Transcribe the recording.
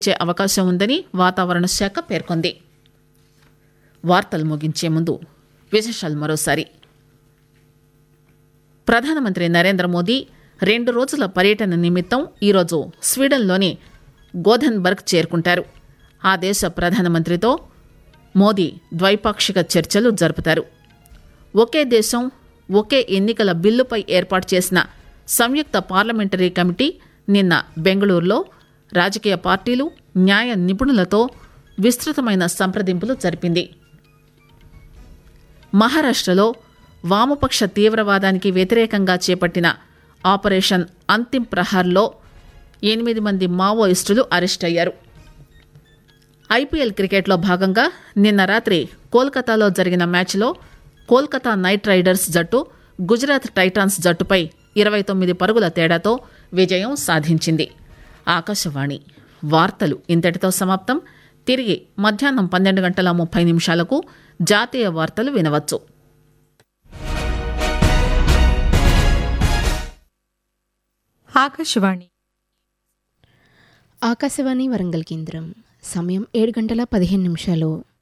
వీచే అవకాశం ఉందని వాతావరణ శాఖ పేర్కొంది వార్తలు ముగించే ముందు విశేషాలు మరోసారి ప్రధానమంత్రి నరేంద్ర మోదీ రెండు రోజుల పర్యటన నిమిత్తం ఈరోజు స్వీడన్లోని గోధన్బర్గ్ చేరుకుంటారు ఆ దేశ ప్రధానమంత్రితో మోదీ ద్వైపాక్షిక చర్చలు జరుపుతారు ఒకే దేశం ఒకే ఎన్నికల బిల్లుపై ఏర్పాటు చేసిన సంయుక్త పార్లమెంటరీ కమిటీ నిన్న బెంగళూరులో రాజకీయ పార్టీలు న్యాయ నిపుణులతో విస్తృతమైన సంప్రదింపులు జరిపింది మహారాష్ట్రలో వామపక్ష తీవ్రవాదానికి వ్యతిరేకంగా చేపట్టిన ఆపరేషన్ అంతిం ప్రహార్లో ఎనిమిది మంది మావోయిస్టులు అరెస్ట్ అయ్యారు ఐపీఎల్ క్రికెట్లో భాగంగా నిన్న రాత్రి కోల్కతాలో జరిగిన మ్యాచ్లో కోల్కతా నైట్ రైడర్స్ జట్టు గుజరాత్ టైటాన్స్ జట్టుపై ఇరవై తొమ్మిది పరుగుల తేడాతో విజయం సాధించింది ఆకాశవాణి వార్తలు ఇంతటితో సమాప్తం తిరిగి మధ్యాహ్నం పన్నెండు గంటల ముప్పై నిమిషాలకు జాతీయ వార్తలు వినవచ్చు ఆకాశవాణి ఆకాశవాణి వరంగల్ కేంద్రం సమయం ఏడు గంటల పదిహేను నిమిషాలు